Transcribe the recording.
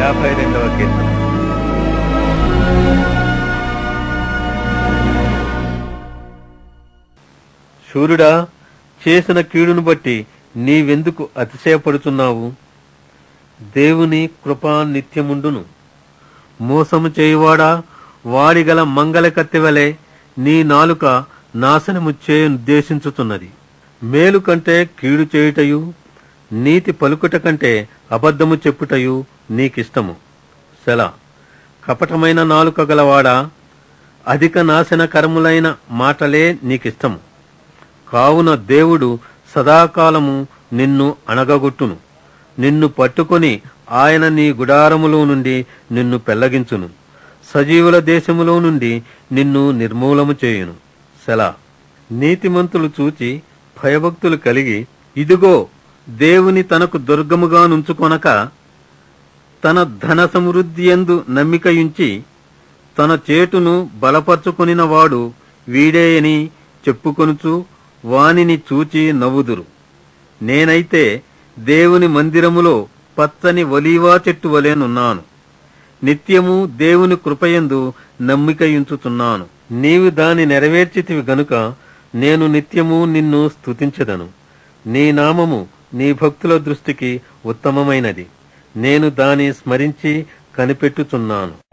యాభై రెండవ కీర్తన శూరుడా చేసిన కీడును బట్టి నీవెందుకు అతిశయపడుతున్నావు దేవుని కృపా నిత్యముండును మోసము చేయువాడా వాడిగల మంగళ కత్తెవలే నీ నాలుక నాశనము చేయుద్దేశించుతున్నది మేలు కంటే కీడు చేయుటయు నీతి పలుకుట కంటే అబద్ధము చెప్పుటయు నీకిష్టము సెల కపటమైన నాలుక గలవాడా అధిక నాశనకరములైన మాటలే నీకిష్టము కావున దేవుడు సదాకాలము నిన్ను అణగగొట్టును నిన్ను పట్టుకొని ఆయన నీ గుడారములో నుండి నిన్ను పెళ్లగించును సజీవుల దేశములో నుండి నిన్ను నిర్మూలము చేయును సెలా నీతిమంతులు చూచి భయభక్తులు కలిగి ఇదిగో దేవుని తనకు దుర్గముగా నుంచుకొనక తన ధన సమృద్ధి ఎందు నమ్మికయుంచి తన చేటును బలపరుచుకొనిన వాడు వీడేయని చెప్పుకొనుచు వానిని చూచి నవ్వుదురు నేనైతే దేవుని మందిరములో పచ్చని ఒలీవా చెట్టు వలెనున్నాను నిత్యము దేవుని కృపయందు నమ్మికయుంచుతున్నాను నీవు దాని నెరవేర్చితివి గనుక నేను నిత్యము నిన్ను స్తుతించెదను నీ నామము నీ భక్తుల దృష్టికి ఉత్తమమైనది నేను దాని స్మరించి కనిపెట్టుచున్నాను